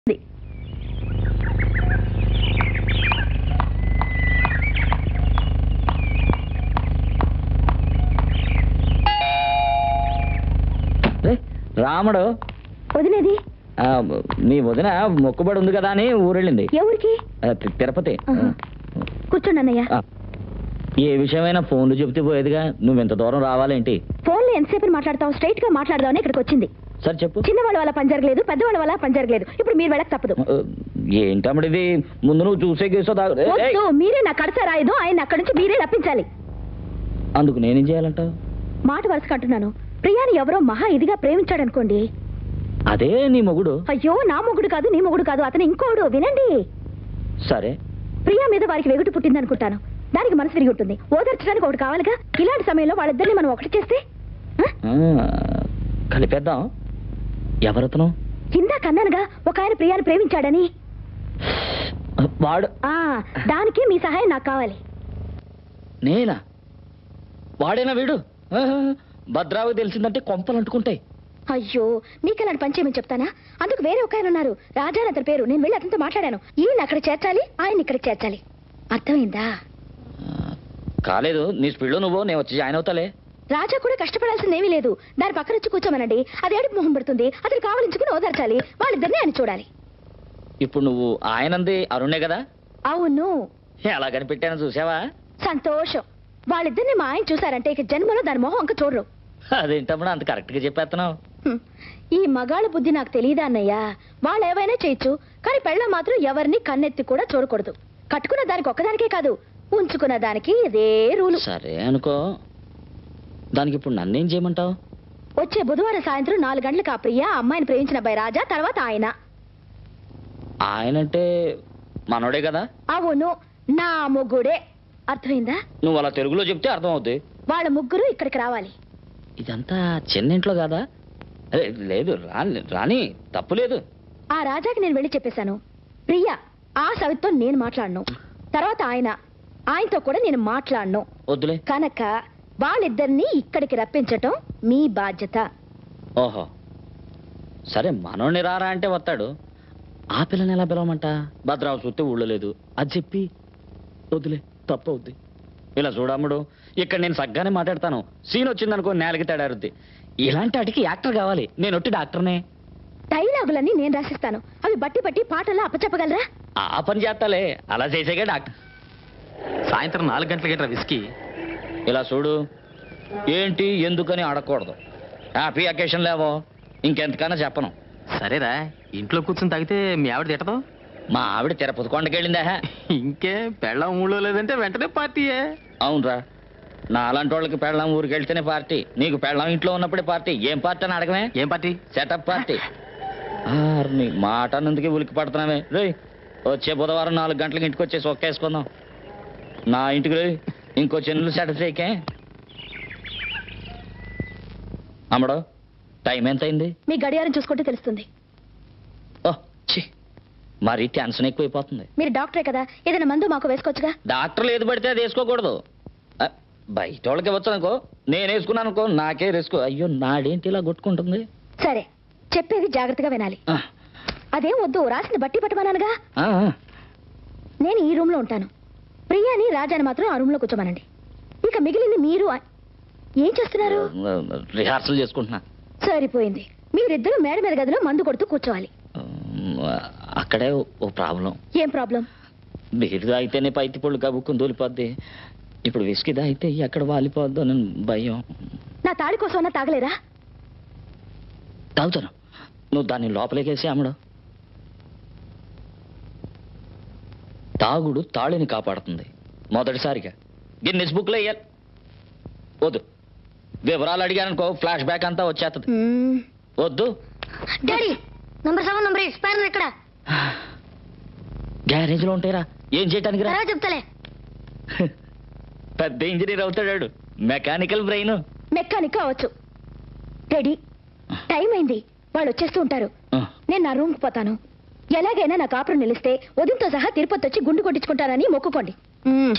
రే, రాముడు వదిలేది ఆ, మీ వదిన మొక్కుబడి ఉంది కదా అని ఊరెళ్ళింది ఎవరికి ఆ, తి- తిరుపతి ఆహా. కూర్చోండి అన్నయ్య ఆ. ఏ విషయమైనా ఫోన్లు చెబితే పోయేదిగా నువ్వు ఇంత దూరం రావాలేంటి ఫోన్లో ఎంతసేపు మాట్లాడతావు స్ట్రైట్ గా మాట్లాడదామని ఇక్కడికి వచ్చింది సరే చెప్పు చిన్నవాళ్ళ వల్ల పని జరగలేదు పెద్దవాళ్ళ వల్ల పని జరగలేదు ఇప్పుడు మీరు వెళ్ళక తప్పదు ఆ, ఏంటమ్మడి ఇది ముందు నువ్వు చూసే గీసో తాగు ఏయ్, ఏయ్. వద్దు మీరే నా కడత రాయదు ఆయన అక్కడి నుంచి మీరే రప్పించాలి అందుకు నేనేం చేయాలంటావు మాట వరుస అంటున్నాను ప్రియాని ఎవరో మహా ఇదిగా ప్రేమించాడు అనుకోండి అదే నీ మొగుడు అయ్యో నా మొగుడు కాదు నీ మొగుడు కాదు అతను ఇంకోడు వినండి సరే ప్రియా మీద వారికి వెగుటు పుట్టింది అనుకుంటాను దానికి మనసు విరిగి ఉంటుంది ఓదార్చడానికి ఒకటి కావాలిగా ఇలాంటి సమయంలో వాళ్ళిద్దరిని మనం ఒకటి చేస్తే ఆ? ఆ, కలిపేద్దాం ఎవరతను ఇందాక అన్నానుగా ఒక ఆయన ప్రియాని ప్రేమించాడని వాడు ఆ దానికి మీ సహాయం నాకు కావాలి నేనా వాడేనా వీడు ఆహా, భద్రావు తెలిసిందంటే కొంపలు అంటుకుంటాయి అయ్యో మీకు అలాంటి పని చేయమని చెప్తానా అందుకు వేరే ఒక ఆయన ఉన్నారు రాజా అని అతని పేరు నేను వెళ్ళి అతనితో మాట్లాడాను ఈయన అక్కడ చేర్చాలి ఆయన ఇక్కడ చేర్చాలి అర్థమైందా ఆ, కాలేదు నీ స్పీడ్లో నువ్వు నేను వచ్చి జాయిన్ అవుతాలే రాజా కూడా కష్టపడాల్సిందేమీ లేదు దాని పక్కన వచ్చి కూర్చోమనండి అది ఏడుపు మొహం పెడుతుంది అతను కావలించుకుని ఓదార్చాలి వాళ్ళిద్దరిని ఆయన చూడాలి ఇప్పుడు నువ్వు ఆయనంది అరుణే కదా అవును ఎలా కనిపెట్టాను చూసావా సంతోషం వాళ్ళిద్దరిని మా ఆయన చూసారంటే ఇక జన్మలో దాని మొహం అంక చూడరు అదేంటప్పుడు అంత కరెక్ట్గా చెప్పేస్తున్నావు హ్మ్. ఈ మగాళ్ళ బుద్ధి నాకు తెలియదా అన్నయ్య వాళ్ళు ఏవైనా చేయొచ్చు కానీ పెళ్ళ మాత్రం ఎవరిని కన్నెత్తి కూడా చూడకూడదు కట్టుకున్న దానికి ఒక్కదానికే కాదు ఉంచుకున్న దానికి ఇదే రూలు సరే అనుకో దానికి ఇప్పుడు నన్నేం చేయమంటావు వచ్చే బుధవారం సాయంత్రం నాలుగు గంటలకు ఆ ప్రియ ఆ అమ్మాయిని ప్రేమించిన అబ్బాయి రాజా తర్వాత ఆయన ఆయనంటే మనోడే కదా అవును నా ముగ్గుడే అర్థమైందా నువ్వు అలా తెలుగులో చెప్తే అర్థం అవుద్ది వాళ్ళ ముగ్గురు ఇక్కడికి రావాలి ఇదంతా చిన్నింట్లో కాదా అదే లేదు రాని రాని తప్పు లేదు ఆ రాజాకి నేను వెళ్ళి చెప్పేశాను ప్రియ ఆ సవిత్తో నేను మాట్లాడను తర్వాత ఆయన ఆయనతో కూడా నేను మాట్లాడను వద్దులే కనుక వాళ్ళిద్దరినీ ఇక్కడికి రప్పించటం మీ బాధ్యత ఓహో సరే మనోడిని రారా అంటే వస్తాడు ఆ పిల్లని ఎలా పిలవమంట భద్రావు చూస్తే ఊళ్ళో లేదు అది చెప్పి వద్దులే తప్పు అవుద్ది ఇలా చూడమ్ముడు ఇక్కడ నేను సగ్గానే మాట్లాడతాను సీన్ వచ్చిందనుకో నేలకి తేడారుద్ది ఇలాంటి వాటికి యాక్టర్ కావాలి నేను ఒట్టి డాక్టర్నే డైలాగులన్నీ నేను రాసిస్తాను అవి బట్టి బట్టి పాటల్లో అప్పచెప్పగలరా ఆ పని చేస్తాలే అలా చేసేగా డాక్టర్ సాయంత్రం నాలుగు గంటలకి విస్కీ ఇలా చూడు ఏంటి ఎందుకని అడగకూడదు హ్యాపీ అకేషన్ లేవో ఇంకెంతకన్నా చెప్పను సరేరా ఇంట్లో కూర్చొని తాగితే మీ ఆవిడ తిట్టదు మా ఆవిడ తిరుపతి కొండకెళ్ళిందా ఇంకే పెళ్ళం ఊళ్ళో లేదంటే వెంటనే పార్టీయే అవునరా నా అలాంటి వాళ్ళకి పెళ్ళాం ఊరికి వెళ్తేనే పార్టీ నీకు పెళ్ళాం ఇంట్లో ఉన్నప్పుడే పార్టీ ఏం పార్టీ అని అడగమే ఏం పార్టీ సెటప్ పార్టీ నీ మాట అన్నందుకే ఉలికి పడుతున్నామే రే వచ్చే బుధవారం నాలుగు గంటలకు ఇంటికి వచ్చేసి ఒక్కేసుకుందాం నా ఇంటికి రే ఇంకో చెన్నులు సెటప్ చేయకే అమ్మడు టైం ఎంత అయింది మీ గడియారం చూసుకుంటే తెలుస్తుంది ఓ ఛీ మరీ టెన్షన్ ఎక్కువైపోతుంది మీరు డాక్టరే కదా ఏదైనా మందు మాకు వేసుకోవచ్చుగా డాక్టర్లు ఏది పడితే అది వేసుకోకూడదు ఆ, బయట వాళ్ళకి ఇవ్వచ్చు అనుకో నేను వేసుకున్నాను అనుకో నాకే రిస్క్ అయ్యో నాడేంటి ఇలా కొట్టుకుంటుంది సరే చెప్పేది జాగ్రత్తగా వినాలి ఆ, అదేం వద్దు రాసింది బట్టి పట్టమన్నానుగా ఆ, ఆ. నేను ఈ రూమ్ లో ఉంటాను ప్రియాని రాజాని మాత్రం ఆ రూమ్ లో కూర్చోమనండి ఇక మిగిలింది మీరు ఆ- ఏం చేస్తున్నారు రిహార్సల్ చేసుకుంటున్నా సరిపోయింది మీరిద్దరూ మేడ మీద గదిలో మందు కొడుతూ కూర్చోవాలి ఉమ్, అక్కడే ఓ ప్రాబ్లం ఏం ప్రాబ్లం బీరు అయితేనే పైతి పళ్ళు కబుక్కుని దూలిపోద్ది ఇప్పుడు విస్కీ అయితే ఎక్కడ వాలిపోద్దో అని భయం నా తాళి కోసం తాగలేరా తాగుతాను నువ్వు దాన్ని లోపలికేసి అమ్మడు తాగుడు తాళిని కాపాడుతుంది మొదటిసారిగా గిన్నెస్ బుక్లో వేయాలి వద్దు వివరాలు అడిగాననుకో ఫ్లాష్ బ్యాక్ అంతా వచ్చేస్తుంది మ్మ్. వద్దు daddy number seven number eight spanner ఎక్కడ గ్యారేజ్లో ఉంటాయిరా ఏం చేయటానికి రా తర్వాత చెప్తలే పెద్ద ఇంజనీర్ అవుతాడు మెకానికల్ బ్రెయిన్ మెకానిక్ అవ్వచ్చు రెడీ టైం అయింది వాళ్ళు వచ్చేస్తూ ఉంటారు నేను నా రూమ్కి పోతాను ఎలాగైనా నా కాపురం నిలిస్తే ఉదయంతో సహా తిరుపతి వచ్చి గుండు కొట్టించుకుంటానని మొక్కుకోండి మ్మ్.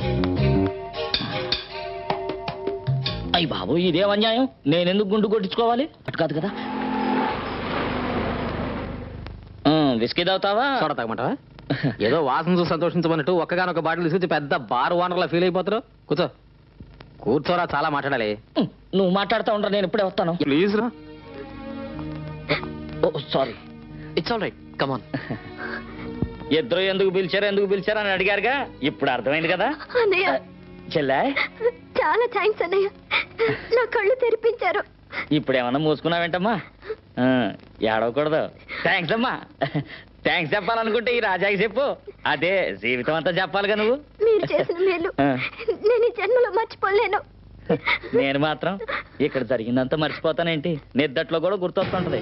అయ్యి బాబు ఇదేం అన్యాయం నేనెందుకు గుండు కొట్టించుకోవాలి అటు కాదు కదా ఆ, విస్కీ తాగుతావా చూడ తాగమంటావా ఏదో వాసన చూసి సంతోషించమన్నట్టు ఒక్కగానొక్క బాటిల్ తీసుకొచ్చి పెద్ద బార్ ఓనర్లా ఫీల్ అయిపోతారు కూర్చో కూర్చోరా చాలా మాట్లాడాలి ఉమ్, నువ్వు మాట్లాడుతూ ఉండరా నేను ఇప్పుడే వస్తాను ప్లీజ్ రా ఓ sorry it's all right come on ఇద్దరు ఎందుకు పిలిచారు ఎందుకు పిలిచారు అని అడిగారుగా ఇప్పుడు అర్థమైంది కదా అన్నయ్య చెల్లా చాలా థ్యాంక్స్ అన్నయ్య నా కళ్ళు తెరిపించారు ఇప్పుడు ఏమన్నా మూసుకున్నావేంటమ్మా ఆ, ఏడవకూడదు థ్యాంక్స్ అమ్మా థ్యాంక్స్ చెప్పాలనుకుంటే ఈ రాజాకి చెప్పు అదే జీవితం అంతా చెప్పాలిగా నువ్వు మీరు చేసిన మేలు ఆ. నేను ఈ జన్మలో మర్చిపోలేను నేను మాత్రం ఇక్కడ జరిగిందంతా మర్చిపోతానేంటి నిద్దట్లో కూడా గుర్తొస్తుంటది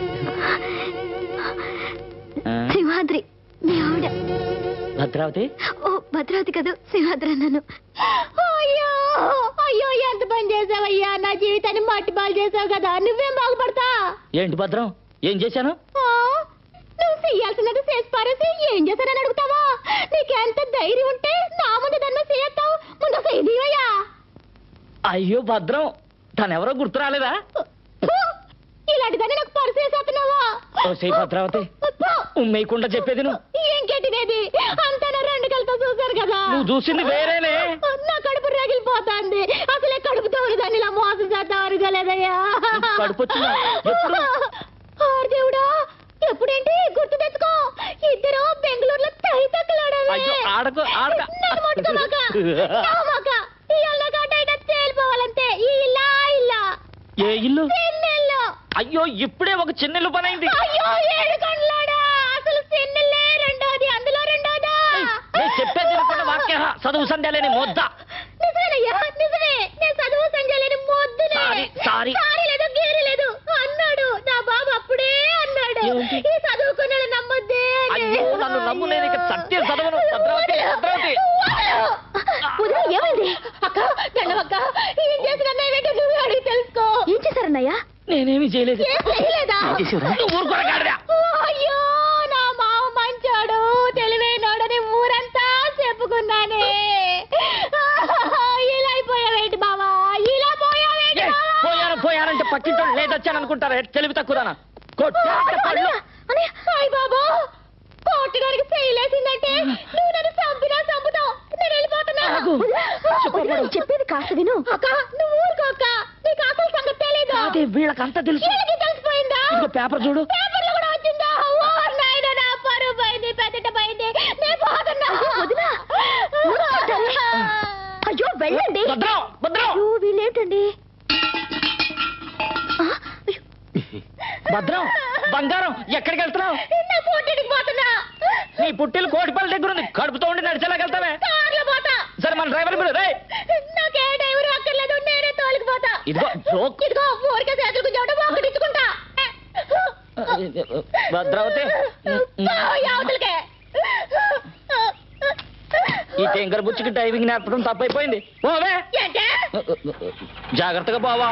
ఆ, సింహాద్రి మీ ఆవిడ భద్రావతి ఓ భద్రావతి కదూ సింహాద్రి అన్నాను అయ్యో అయ్యో ఎంత పని చేసావయ్యా నా జీవితాన్ని మట్టి బాలు చేసావు కదా నువ్వేం బాగుపడతా ఏంటి భద్రం ఏం చేశాను ఆ, నువ్వు చెయ్యాల్సినది చేసి పారేసి ఏం చేశానని అడుగుతావా నీకెంత ధైర్యం ఉంటే నా ముందు దాన్ని చేయొస్తావు ముందు అసలు ఇది అయ్యో భద్రం తనెవరో గుర్తు రాలేదా ఇలాంటిదాన్ని నాకు పరిచేసేస్తున్నావా ఓ సై భద్రావతి ఉమ్మేయకుండా చెప్పేది నువ్వు ఇంకేటిదేది అంతా నా రెండు కలతో చూశారు కదా నువ్వు చూసింది వేరేనే నా కడుపు రగిలిపోతాంది అసలే కడుపుతో దాన్ని ఇలా మోసం చేద్దాం అనుకోలేదయ్యా నీకు కడుపు వచ్చిందా? ఎప్పుడు? ఆరు దేవుడా ఎప్పుడేంటి గుర్తు తెచ్చుకో ఇద్దరు బెంగళూరులో తై తక్కలాడమే అయ్యో ఆడకు ఆడక నన్ను ముట్టుకోమాక రామాక ఈ అల్ల కాటైనా తేలిపోవాలంతే ఈ ఇల్లా ఇల్లా ఏ ఇల్లు సిన్నెల్లో అయ్యో ఇప్పుడే ఒక చిన్నెల్లు పని అయింది అయ్యో ఏడు కండ్లాడా అసలు సిన్నెల్లే రెండోది అందులో రెండోదా నేను చెప్పేది వినకుండా వాక్య చదువు సంధ్యాలేని మొద్ద నిజమేనయ్యా నిజమే నేను చదువు సంజయలేని మొద్దునే సారీ, సారీ. సారీ లేదు గీరి లేదు అన్నాడు నా బాబు అప్పుడే అన్నాడు ఏంటి? ఈ చదువుకున్నాడు నమ్మొద్దే అని. అయ్యో నన్ను నమ్ములేని ఇక సత్యం చదవను భద్రావతి భద్రావతి ఉదయం ఏమైంది అక్క గండవక్క ఏం చేసిన అన్నయ్య నువ్వు అడిగి తెలుసుకో ఏం చేశారన్నయ్య నేనేమి చేయలేదు ఏం చేయలేదా నువ్వు ఊరుకోరా గాడిద. అయ్యో నా మావ మంచోడు తెలివైనోడని ఊరంతా చెప్పుకున్నానే ఇలా అయిపోయావేంటి బావా ఇలా ఏ, పోయావేంటి బావా? పోయాను పోయానంటే పక్కింటో లేదొచ్చాను అనుకుంటారా తెలివి తక్కువదానా కొట్టేస్తే పళ్ళు అయ్ బాబా కోటగారికి చేయలేసిందంటే నువ్వు నన్ను చంపినా చంపుతావు నేను వెళ్ళిపోతున్నా ఆగు. చెప్పబడు. చెప్పేది కాస్త విను అక్క నువ్వు ఊరుకో అక్క నీకు అసలు సంగతి తెలీదు అదే వీళ్ళకంతా తెలుసు వీళ్ళకి తెలిసిపోయిందా ఇదిగో పేపర్ చూడు పేపర్లో కూడా వచ్చిందా ఓ నాయన నా పరువు పోయింది పెద్దట పోయింది నేను పోతున్నా అయ్యో వెళ్ళండి భద్రం భద్రం అయ్యో వీళ్ళేంటండి భద్రం బంగారం ఎక్కడికి వెళ్తున్నావు నా పోటీకి పోతున్నా నీ పుట్టిలు కోటిపల్లి దగ్గర ఉంది కడుపుతో ఉండి నడిచేలాగా వెళ్తావే కార్లో పోతా సరే మన డ్రైవర్ మీరు రే నాకే డ్రైవర్ అక్కర్లేదు నేనే తోలికిపోతా ఇదిగో జోక్ ఇదిగో ఊరికే చేతులు గుంజవడం ఒకటి ఇచ్చుకుంటా భద్రావతి అవతలకే ఈ టెంకర్ బుచ్చికి డ్రైవింగ్ నేర్పడం తప్పైపోయింది పోవే ఏంటే జాగ్రత్తగా పోవా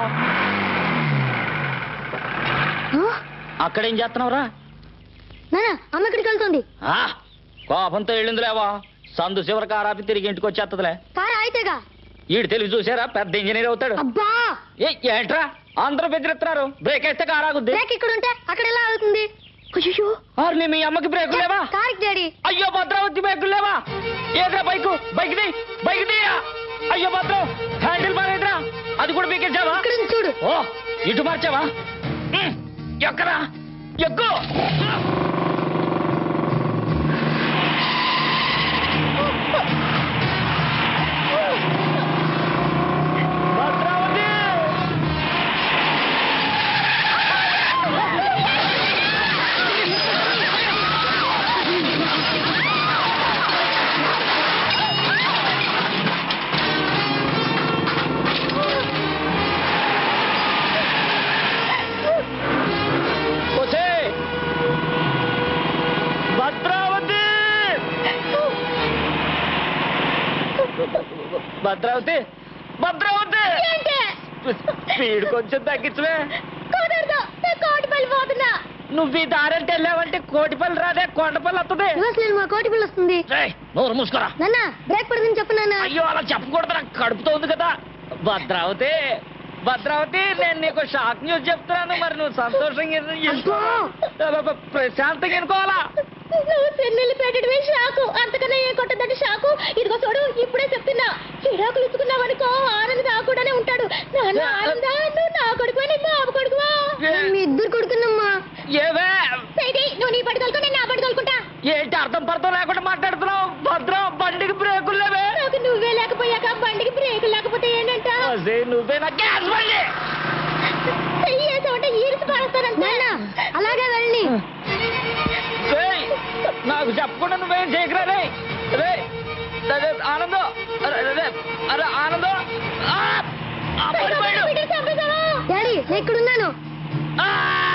అక్కడేం చేస్తున్నావురా నాన్న అమ్మ ఎక్కడికి వెళ్తుంది ఆ, కోపంతో వెళ్ళిందిలేవా సందు చివరికి ఆరాపి తిరిగి ఇంటికి వచ్చేస్తుందిలే కారు అయితేగా ఈడు తెలివి చూసారా పెద్ద ఇంజనీర్ అవుతాడు అబ్బా ఏ ఏంట్రా అందరూ బెదిరిస్తున్నారు బ్రేక్ వేస్తే కారాగుద్ది బ్రేక్ ఇక్కడ ఉంటే అక్కడ ఎలా అవుతుంది అయ్యో ఆర్ని మీ అమ్మకి బ్రేక్ లేవా కారికి డాడీ అయ్యో భద్రావతి బ్రేకులు లేవా ఏద్రా బైక్ బైక్ ది బైక్ దియా అయ్యో భద్రం హ్యాండిల్ మారేద్రా అది కూడా పీకేసావా ఇక్కడ ఉంది చూడు ఓ ఇటు మార్చావా ఉమ్, ఎక్కరా ఎక్కు భద్రావతి వచ్చే భద్రావతి భద్రావతి భద్రావతి ఏంటే స్పీడ్ కొంచెం తగ్గించవే కుదరదు నేను కోటి పల్లి పోతున్నా నువ్వు ఈ దారంటే వెళ్ళావంటే కోటిపల్లి రాదే కొండపల్లి వస్తుంది నేను మా కోటి పిల్ల వస్తుంది రేయ్, నోరు మూసుకోరా నాన్న బ్రేక్ పడుతుంది చెప్పు నాన్న అయ్యో అలా చెప్పకూడదు నాకు కడుపుతో ఉంది కదా భద్రావతి భద్రావతి నేను నీకు షాక్ న్యూస్ చెప్తున్నాను మరి నువ్వు సంతోషంగా అబ్బో! అబ్బబ్బ, ప్రశాంతంగా ఎనుకోవాలా నువ్వు చెన్నెల్లి పెట్టడమే షాకు అంతకన్నా ఏం కొట్టదంటే షాకు ఇదిగో చూడు ఇప్పుడే చెప్తున్నా విడాకులు ఇచ్చుకున్నావనుకో ఆనంద్ నా కూడానే ఉంటాడు నాన్న ఆనంద నువ్వు నా కొడుకు నీ బాబు కొడుకువా మీ ఇద్దరు కొడుకున్నమ్మా ఏవే నువ్వు నీ పడి తోలుకో నేను నా పడి తోలుకుంటా ఏంటి అర్థం పర్థం లేకుండా మాట్లాడుతున్నావు భద్రం బండికి బ్రేకులు లేవే నాకు నువ్వే లేకపోయాక బండికి బ్రేకులు లేకపోతే ఏంటంట అదే నువ్వే నా గ్యాస్ బండి చెయ్యేసమంటే ఈరిసి పారేస్తానంట అలాగే వెళ్ళి ఏయ్, నాకు చెప్పకుండా నువ్వేం చేయకరా రే రే అదే ఆనందం అరే అరే, అరే ఆనందం ఆ! ఆ, పడిపోయాడు. డాడీ నేను ఇక్కడున్నాను ఆ!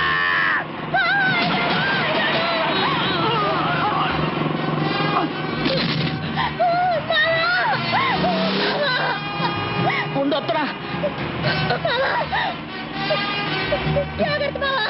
ఉండు వస్తున్నా జాగ్రత్త బావా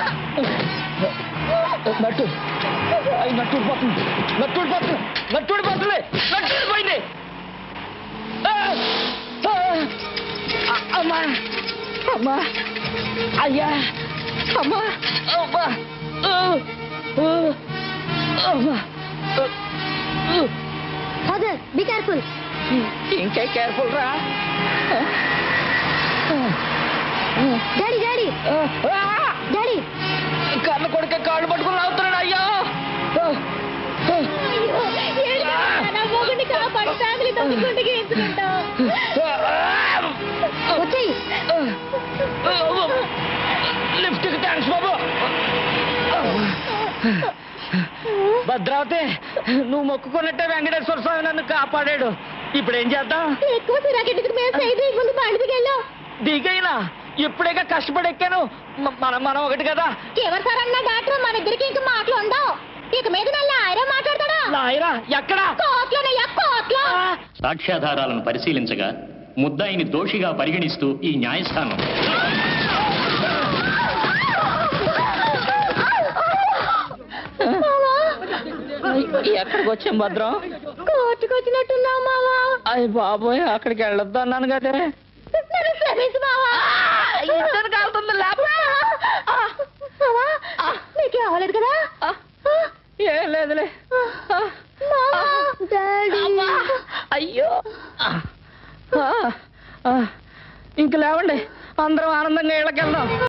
నట్టు అయ్యి నట్టు ఊడిపోతుంది నట్టు ఊడిపోతుంది నట్టు ఊడిపోతుంది నట్టు ఊడిపోయింది ఆ! ఆ! ఆ! అమ్మా అమ్మా అయ్యా అమ్మా అమ్మా ఆ! ఆ! అమ్మా ఆ! ఫాదర్ బి కేర్ఫుల్ ఇంకే కేర్ఫుల్ రా డాడీ డాడీ డాడీ కన్ను కొడుక కాళ్ళు పట్టుకుని లాగుతున్నాడు అయ్యో కాపాడు ఫ్యామిలీ తొమ్మిదింటికి వచ్చేయి లిఫ్ట్ కి థ్యాంక్స్ బాబు భద్రావతి నువ్వు మొక్కుకున్నట్టే వెంకటేశ్వర స్వామి నన్ను కాపాడాడు ఇప్పుడు ఏం చేద్దాం ఎక్కువ సిరాకెట్టుకు మేము సైడ్ ముందు బండి దిగెళ్ళాం దిగైనా ఇప్పుడేగా కష్టపడి ఎక్కాను మ- మనం మనం ఒకటి కదా ఎవరు సార్ అన్న డాక్టర్ మన ఇద్దరికి ఇంక మాటలు ఉండవు ఇక మీద నల్ల ఆయన మాట్లాడతాడా లాయరా ఎక్కడా కోట్లోనయ్యా కోట్లో ఆ! సాక్ష్యాధారాలను పరిశీలించగా ముద్దాయిని దోషిగా పరిగణిస్తూ ఈ న్యాయస్థానం ఎక్కడికి వచ్చాం భద్రం కోర్టుకు వచ్చినట్టున్నావు మావా అయ్య బాబోయ్ అక్కడికి వెళ్ళొద్దు అన్నాను కదే నన్ను క్షమించు మావా ఇద్దరు కాలుతుంది లేపా మావా నీకేం అవ్వలేదు కదా ఏం లేదులే మావా డాడీ అమ్మా! అయ్యో ఆ, ఆ, ఆ. ఇంక లేవండి అందరం ఆనందంగా ఇళ్ళకెళ్దాం